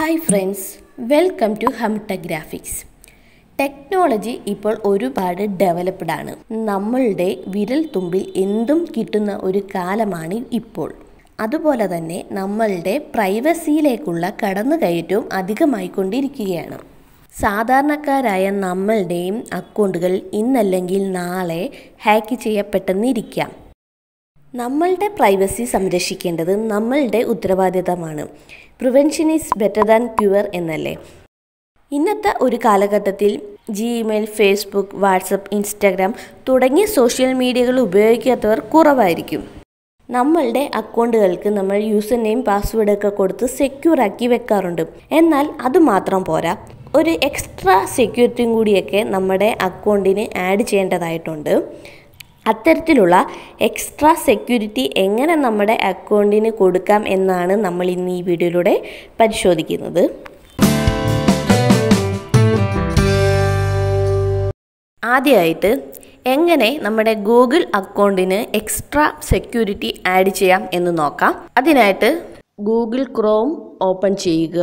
Hi friends welcome to ഹംട graphics technology ഇപ്പോൾ ഒരുപാട് ഡെവലപ്ഡ് ആണ് നമ്മളുടെ വിരൽ തുമ്പിൽ എന്തും കിട്ടുന്ന ഒരു കാലമാണ് ഇപ്പോൾ അതുപോലെ തന്നെ നമ്മളുടെ പ്രൈവസിയിലേക്കുള്ള കടന്നുകയറ്റവും അധികമായിക്കൊണ്ടിരിക്കുകയാണ് സാധാരണക്കാരായ നമ്മളുടെയും അക്കൗണ്ടുകൾ ഇന്നല്ലെങ്കിൽ നാളെ ഹാക്ക് ചെയ്യപ്പെട്ടെന്നിരിക്കാം നമ്മളുടെ പ്രൈവസി സംരക്ഷിക്കേണ്ടത് നമ്മളുടെ ഉത്തരവാദിത്തമാണ് prevention is better than cure എന്നല്ലേ ഇന്നത്തെ ഒരു കാലഘട്ടത്തിൽ ജിമെയിൽ ഫേസ്ബുക്ക് വാട്സപ്പ് ഇൻസ്റ്റാഗ്രാം തുടങ്ങിയ സോഷ്യൽ മീഡിയകൾ ഉപയോഗിക്കാത്തവർ കുറവായിരിക്കും നമ്മളുടെ അക്കൗണ്ടുകൾക്ക് നമ്മൾ യൂസർ നെയിം പാസ്വേഡ് ഒക്കെ കൊടുത്ത് സെക്യൂർ ആക്കി വെക്കാറുണ്ട് എന്നാൽ അത് മാത്രം പോരാ ഒരു എക്സ്ട്രാ സെക്യൂരിറ്റിയും കൂടിയൊക്കെ നമ്മുടെ അക്കൗണ്ടിന് ആഡ് ചെയ്യേണ്ടതായിട്ടുണ്ട് അത്തരത്തിലുള്ള എക്സ്ട്രാ സെക്യൂരിറ്റി എങ്ങനെ നമ്മുടെ അക്കൗണ്ടിന് കൊടുക്കാം എന്നാണ് നമ്മൾ ഇന്ന് ഈ വീഡിയോയിലൂടെ പരിശോധിക്കുന്നത് ആദ്യമായിട്ട് എങ്ങനെ നമ്മുടെ ഗൂഗിൾ അക്കൗണ്ടിന് എക്സ്ട്രാ സെക്യൂരിറ്റി ആഡ് ചെയ്യാം എന്ന് നോക്കാം അതിനായിട്ട് ഗൂഗിൾ ക്രോം ഓപ്പൺ ചെയ്യുക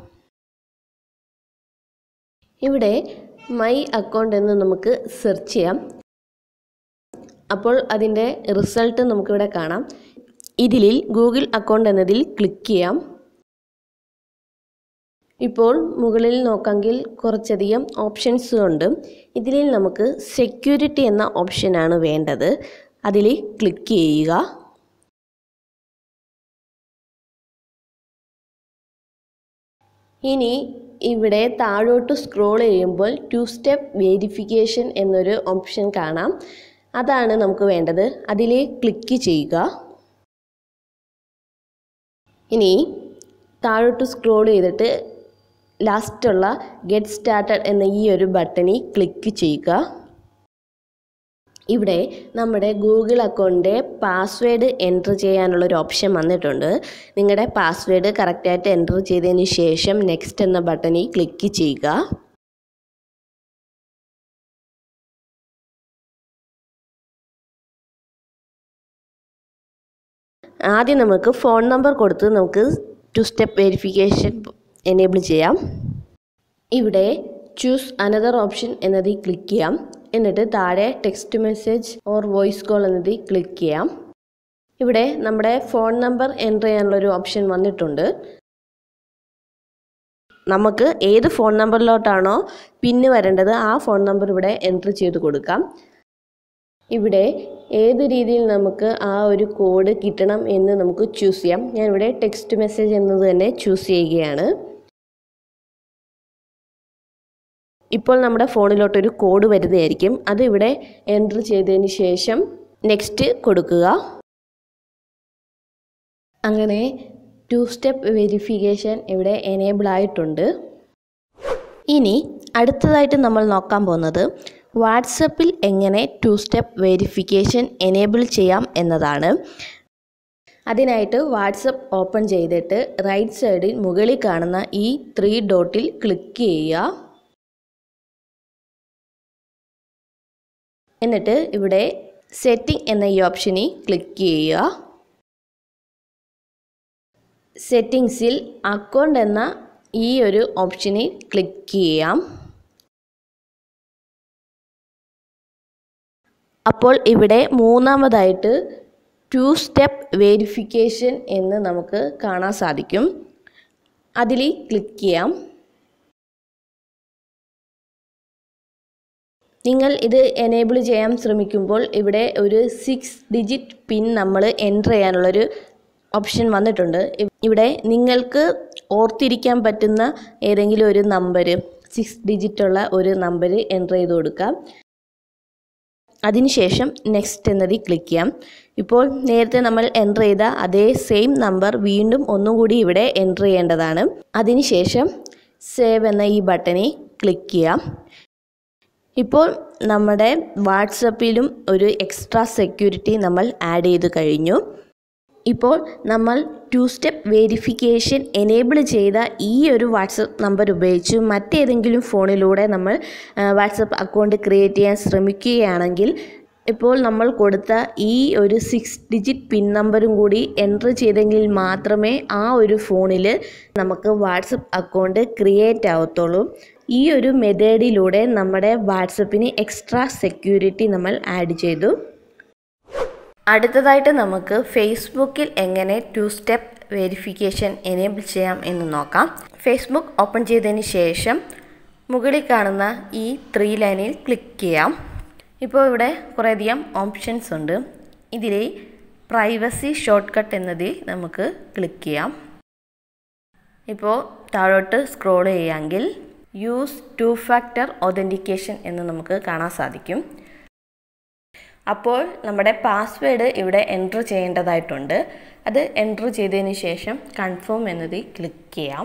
ഇവിടെ മൈ അക്കൗണ്ട് എന്ന് നമുക്ക് സെർച്ച് ചെയ്യാം അപ്പോൾ അതിൻ്റെ റിസൾട്ട് നമുക്കിവിടെ കാണാം ഇതിൽ ഗൂഗിൾ അക്കൗണ്ട് എന്നതിൽ ക്ലിക്ക് ചെയ്യാം ഇപ്പോൾ മുകളിൽ നോക്കാമെങ്കിൽ കുറച്ചധികം ഓപ്ഷൻസ് ഉണ്ട് ഇതിൽ നമുക്ക് സെക്യൂരിറ്റി എന്ന ഓപ്ഷനാണ് വേണ്ടത് അതിൽ ക്ലിക്ക് ചെയ്യുക ഇനി ഇവിടെ താഴോട്ട് സ്ക്രോൾ ചെയ്യുമ്പോൾ ടു സ്റ്റെപ്പ് വെരിഫിക്കേഷൻ എന്നൊരു ഓപ്ഷൻ കാണാം അതാണ് നമുക്ക് വേണ്ടത് അതിൽ ക്ലിക്ക് ചെയ്യുക ഇനി താഴോട്ട് സ്ക്രോൾ ചെയ്തിട്ട് ലാസ്റ്റുള്ള ഗെറ്റ് സ്റ്റാർട്ടഡ് എന്ന ഈ ഒരു ബട്ടണിൽ ക്ലിക്ക് ചെയ്യുക ഇവിടെ നമ്മുടെ ഗൂഗിൾ അക്കൗണ്ടിൻ്റെ പാസ്വേഡ് എൻറ്റർ ചെയ്യാനുള്ള ഒരു ഓപ്ഷൻ വന്നിട്ടുണ്ട് നിങ്ങളുടെ പാസ്വേഡ് കറക്റ്റായിട്ട് എൻറ്റർ ചെയ്തതിന് ശേഷം നെക്സ്റ്റ് എന്ന ബട്ടണിൽ ക്ലിക്ക് ചെയ്യുക ആദ്യം നമുക്ക് ഫോൺ നമ്പർ കൊടുത്ത് നമുക്ക് ടു സ്റ്റെപ്പ് വെരിഫിക്കേഷൻ എനേബിൾ ചെയ്യാം ഇവിടെ ചൂസ് അനദർ ഓപ്ഷൻ എന്നതിൽ ക്ലിക്ക് ചെയ്യാം എന്നിട്ട് താഴെ text message or voice call എന്നതിൽ ക്ലിക്ക് ചെയ്യാം ഇവിടെ നമ്മുടെ ഫോൺ നമ്പർ എൻ്റർ ചെയ്യാനുള്ളൊരു ഓപ്ഷൻ വന്നിട്ടുണ്ട് നമുക്ക് ഏത് ഫോൺ നമ്പറിലോട്ടാണോ പിന്ന് വരേണ്ടത് ആ ഫോൺ നമ്പർ ഇവിടെ എൻ്റർ ചെയ്ത് കൊടുക്കാം ഇവിടെ ഏത് രീതിയിൽ നമുക്ക് ആ ഒരു കോഡ് കിട്ടണം എന്ന് നമുക്ക് ചൂസ് ചെയ്യാം ഞാൻ ഇവിടെ ടെക്സ്റ്റ് മെസ്സേജ് എന്നത് തന്നെ ചൂസ് ചെയ്യുകയാണ് ഇപ്പോൾ നമ്മുടെ ഫോണിലോട്ടൊരു കോഡ് വരുന്നതായിരിക്കും അത് ഇവിടെ എൻറ്റർ ചെയ്തതിന് ശേഷം നെക്സ്റ്റ് കൊടുക്കുക അങ്ങനെ ടു സ്റ്റെപ്പ് വെരിഫിക്കേഷൻ ഇവിടെ എനേബിൾ ആയിട്ടുണ്ട് ഇനി അടുത്തതായിട്ട് നമ്മൾ നോക്കാൻ പോകുന്നത് വാട്സപ്പിൽ എങ്ങനെ ടു സ്റ്റെപ്പ് വെരിഫിക്കേഷൻ എനേബിൾ ചെയ്യാം എന്നതാണ് അതിനായിട്ട് വാട്സപ്പ് ഓപ്പൺ ചെയ്തിട്ട് റൈറ്റ് സൈഡിൽ മുകളിൽ കാണുന്ന ഈ ത്രീ ഡോട്ടിൽ ക്ലിക്ക് ചെയ്യുക എന്നിട്ട് ഇവിടെ സെറ്റിംഗ് എന്ന ഈ ഓപ്ഷനിൽ ക്ലിക്ക് ചെയ്യുക സെറ്റിങ്സിൽ അക്കൗണ്ട് എന്ന ഈ ഒരു ഓപ്ഷനിൽ ക്ലിക്ക് ചെയ്യാം അപ്പോൾ ഇവിടെ മൂന്നാമതായിട്ട് ടു സ്റ്റെപ്പ് വെരിഫിക്കേഷൻ എന്ന് നമുക്ക് കാണാൻ സാധിക്കും അതിൽ ക്ലിക്ക് ചെയ്യാം നിങ്ങൾ ഇത് എനേബിൾ ചെയ്യാൻ ശ്രമിക്കുമ്പോൾ ഇവിടെ ഒരു സിക്സ് ഡിജിറ്റ് പിൻ നമ്മൾ എൻ്റർ ചെയ്യാനുള്ളൊരു ഓപ്ഷൻ വന്നിട്ടുണ്ട് ഇവിടെ നിങ്ങൾക്ക് ഓർത്തിരിക്കാൻ പറ്റുന്ന ഏതെങ്കിലും ഒരു നമ്പർ സിക്സ് ഡിജിറ്റുള്ള ഒരു നമ്പർ എൻ്റർ ചെയ്ത് കൊടുക്കാം അതിനുശേഷം നെക്സ്റ്റ് എന്നതിൽ ക്ലിക്ക് ചെയ്യാം ഇപ്പോൾ നേരത്തെ നമ്മൾ എൻ്റർ ചെയ്ത അതേ സെയിം നമ്പർ വീണ്ടും ഒന്നും കൂടി ഇവിടെ എൻ്റർ ചെയ്യേണ്ടതാണ് അതിനുശേഷം സേവ് എന്ന ഈ ബട്ടണിൽ ക്ലിക്ക് ചെയ്യാം ഇപ്പോൾ നമ്മുടെ വാട്സപ്പിലും ഒരു എക്സ്ട്രാ സെക്യൂരിറ്റി നമ്മൾ ആഡ് ചെയ്ത് കഴിഞ്ഞു ഇപ്പോൾ നമ്മൾ ടു സ്റ്റെപ്പ് വെരിഫിക്കേഷൻ എനേബിൾ ചെയ്ത ഈ ഒരു വാട്സപ്പ് നമ്പർ ഉപയോഗിച്ച് മറ്റേതെങ്കിലും ഫോണിലൂടെ നമ്മൾ വാട്സപ്പ് അക്കൗണ്ട് ക്രിയേറ്റ് ചെയ്യാൻ ശ്രമിക്കുകയാണെങ്കിൽ ഇപ്പോൾ നമ്മൾ കൊടുത്ത ഈ ഒരു സിക്സ് ഡിജിറ്റ് പിൻ നമ്പറും കൂടി എൻ്റർ ചെയ്തെങ്കിൽ മാത്രമേ ആ ഒരു ഫോണിൽ നമുക്ക് വാട്സപ്പ് അക്കൗണ്ട് ക്രിയേറ്റ് ആവത്തുള്ളൂ ഈ ഒരു മെത്തേഡിലൂടെ നമ്മുടെ വാട്സപ്പിന് എക്സ്ട്രാ സെക്യൂരിറ്റി നമ്മൾ ആഡ് ചെയ്തു അടുത്തതായിട്ട് നമുക്ക് ഫേസ്ബുക്കിൽ എങ്ങനെ ടു സ്റ്റെപ്പ് വെരിഫിക്കേഷൻ എനേബിൾ ചെയ്യാം എന്ന് നോക്കാം ഫേസ്ബുക്ക് ഓപ്പൺ ചെയ്തതിന് ശേഷം മുകളിൽ കാണുന്ന ഈ ത്രീ ലൈനിൽ ക്ലിക്ക് ചെയ്യാം ഇപ്പോൾ ഇവിടെ കുറേയധികം ഓപ്ഷൻസ് ഉണ്ട് ഇതിൽ പ്രൈവസി ഷോർട്ട് കട്ട് എന്നതിൽ നമുക്ക് ക്ലിക്ക് ചെയ്യാം ഇപ്പോൾ താഴോട്ട് സ്ക്രോൾ ചെയ്യാമെങ്കിൽ യൂസ് ടു ഫാക്ടർ ഒതൻറ്റിക്കേഷൻ എന്ന് നമുക്ക് കാണാൻ സാധിക്കും അപ്പോൾ നമ്മുടെ പാസ്വേഡ് ഇവിടെ എൻറ്റർ ചെയ്യേണ്ടതായിട്ടുണ്ട് അത് എൻറ്റർ ചെയ്തതിന് ശേഷം കൺഫേം എന്നതിൽ ക്ലിക്ക് ചെയ്യാം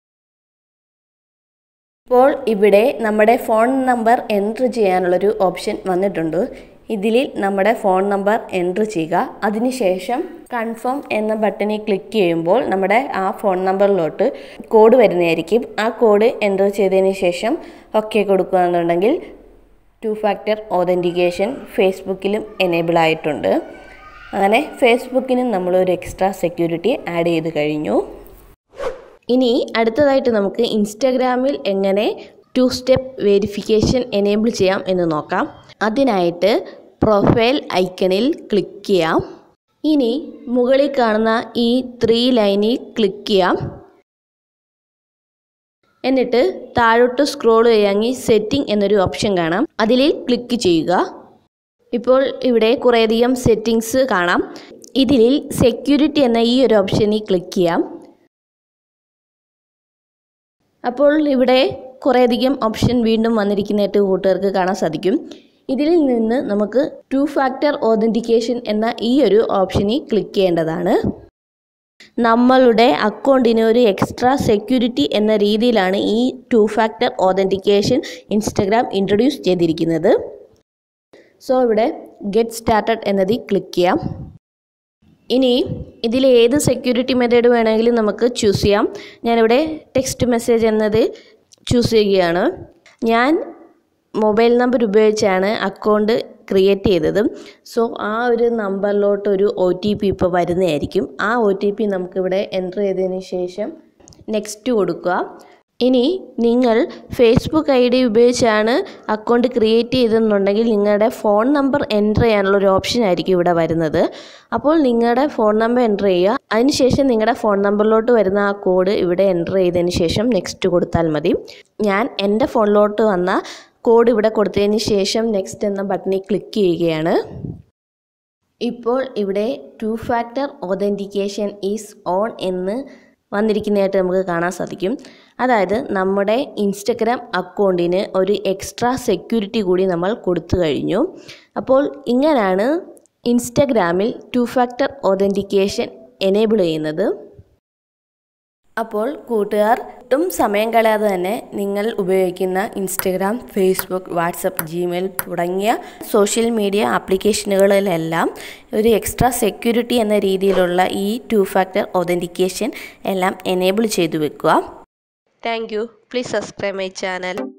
ഇപ്പോൾ ഇവിടെ നമ്മുടെ ഫോൺ നമ്പർ എൻറ്റർ ചെയ്യാനുള്ളൊരു ഓപ്ഷൻ വന്നിട്ടുണ്ട് ഇതിൽ നമ്മുടെ ഫോൺ നമ്പർ എൻറ്റർ ചെയ്യുക അതിനുശേഷം കൺഫേം എന്ന ബട്ടണിൽ ക്ലിക്ക് ചെയ്യുമ്പോൾ നമ്മുടെ ആ ഫോൺ നമ്പറിലോട്ട് കോഡ് വരുന്നതായിരിക്കും ആ കോഡ് എൻറ്റർ ചെയ്തതിന് ശേഷം ഓക്കെ കൊടുക്കുകയാണെന്നുണ്ടെങ്കിൽ ടു ഫാക്ടർ ഓതൻറ്റിക്കേഷൻ ഫേസ്ബുക്കിലും എനേബിൾ ആയിട്ടുണ്ട് അങ്ങനെ ഫേസ്ബുക്കിനും നമ്മളൊരു എക്സ്ട്രാ സെക്യൂരിറ്റി ആഡ് ചെയ്ത് കഴിഞ്ഞു ഇനി അടുത്തതായിട്ട് നമുക്ക് ഇൻസ്റ്റഗ്രാമിൽ എങ്ങനെ ടു സ്റ്റെപ്പ് വെരിഫിക്കേഷൻ എനേബിൾ ചെയ്യാം എന്ന് നോക്കാം അതിനായിട്ട് പ്രൊഫൈൽ ഐക്കണിൽ ക്ലിക്ക് ചെയ്യാം ഇനി മുകളിൽ കാണുന്ന ഈ ത്രീ ലൈനിൽ ക്ലിക്ക് ചെയ്യാം എന്നിട്ട് താഴോട്ട് സ്ക്രോൾ ചെയ്യാമെങ്കിൽ സെറ്റിംഗ് എന്നൊരു ഓപ്ഷൻ കാണാം അതിൽ ക്ലിക്ക് ചെയ്യുക ഇപ്പോൾ ഇവിടെ കുറേയധികം സെറ്റിങ്സ് കാണാം ഇതിൽ സെക്യൂരിറ്റി എന്ന ഈ ഒരു ഓപ്ഷനിൽ ക്ലിക്ക് ചെയ്യാം അപ്പോൾ ഇവിടെ കുറേയധികം ഓപ്ഷൻ വീണ്ടും വന്നിരിക്കുന്നതായിട്ട് കൂട്ടുകാർക്ക് കാണാൻ സാധിക്കും ഇതിൽ നിന്ന് നമുക്ക് ടു ഫാക്ടർ ഓതൻറ്റിക്കേഷൻ എന്ന ഈ ഒരു ഓപ്ഷനിൽ ക്ലിക്ക് ചെയ്യേണ്ടതാണ് നമ്മളുടെ അക്കൗണ്ടിന് ഒരു എക്സ്ട്രാ സെക്യൂരിറ്റി എന്ന രീതിയിലാണ് ഈ two factor authentication Instagram introduce ചെയ്തിരിക്കുന്നത് സോ ഇവിടെ ഗെറ്റ് സ്റ്റാർട്ടഡ് എന്നതിൽ ക്ലിക്ക് ചെയ്യാം ഇനി ഇതിൽ ഏത് സെക്യൂരിറ്റി മെത്തേഡ് വേണമെങ്കിലും നമുക്ക് ചൂസ് ചെയ്യാം ഞാനിവിടെ ടെക്സ്റ്റ് മെസ്സേജ് എന്നത് ചൂസ് ചെയ്യുകയാണ് ഞാൻ മൊബൈൽ നമ്പർ ഉപയോഗിച്ചാണ് അക്കൗണ്ട് ക്രിയേറ്റ് ചെയ്തത് സോ ആ ഒരു നമ്പറിലോട്ട് ഒരു ഒ ടി പി ഇപ്പോൾ വരുന്നതായിരിക്കും ആ ഒ ടി പി നമുക്കിവിടെ എൻ്റർ ചെയ്തതിന് ശേഷം നെക്സ്റ്റ് കൊടുക്കുക ഇനി നിങ്ങൾ ഫേസ്ബുക്ക് ഐ ഡി ഉപയോഗിച്ചാണ് അക്കൗണ്ട് ക്രിയേറ്റ് ചെയ്തെന്നുണ്ടെങ്കിൽ നിങ്ങളുടെ ഫോൺ നമ്പർ എൻ്റർ ചെയ്യാനുള്ള ഒരു ഓപ്ഷൻ ആയിരിക്കും ഇവിടെ വരുന്നത് അപ്പോൾ നിങ്ങളുടെ ഫോൺ നമ്പർ എൻ്റർ ചെയ്യുക അതിനുശേഷം നിങ്ങളുടെ ഫോൺ നമ്പറിലോട്ട് വരുന്ന ആ കോഡ് ഇവിടെ എൻ്റർ ചെയ്തതിന് ശേഷം നെക്സ്റ്റ് കൊടുത്താൽ മതി ഞാൻ എൻ്റെ ഫോണിലോട്ട് വന്ന കോഡ് ഇവിടെ കൊടുത്തതിന് ശേഷം നെക്സ്റ്റ് എന്ന ബട്ടണിൽ ക്ലിക്ക് ചെയ്യുകയാണ് ഇപ്പോൾ ഇവിടെ two factor authentication is on എന്ന് വന്നിരിക്കുന്നതായിട്ട് നമുക്ക് കാണാൻ സാധിക്കും അതായത് നമ്മുടെ ഇൻസ്റ്റഗ്രാം അക്കൗണ്ടിന് ഒരു എക്സ്ട്രാ സെക്യൂരിറ്റി കൂടി നമ്മൾ കൊടുത്തു കഴിഞ്ഞു അപ്പോൾ ഇങ്ങനെയാണ് ഇൻസ്റ്റഗ്രാമിൽ ടു ഫാക്ടർ ഒതൻറ്റിക്കേഷൻ എനേബിൾ ചെയ്യുന്നത് അപ്പോൾ കൂട്ടുകാർ ഒട്ടും സമയം കളയാതെ തന്നെ നിങ്ങൾ ഉപയോഗിക്കുന്ന ഇൻസ്റ്റഗ്രാം ഫേസ്ബുക്ക് വാട്സപ്പ് ജിമെയിൽ തുടങ്ങിയ സോഷ്യൽ മീഡിയ ആപ്ലിക്കേഷനുകളിലെല്ലാം ഒരു എക്സ്ട്രാ സെക്യൂരിറ്റി എന്ന രീതിയിലുള്ള ഈ ടു ഫാക്ടർ ഒതൻറ്റിക്കേഷൻ എല്ലാം എനേബിൾ ചെയ്തു വെക്കുക Thank you. Please subscribe my channel.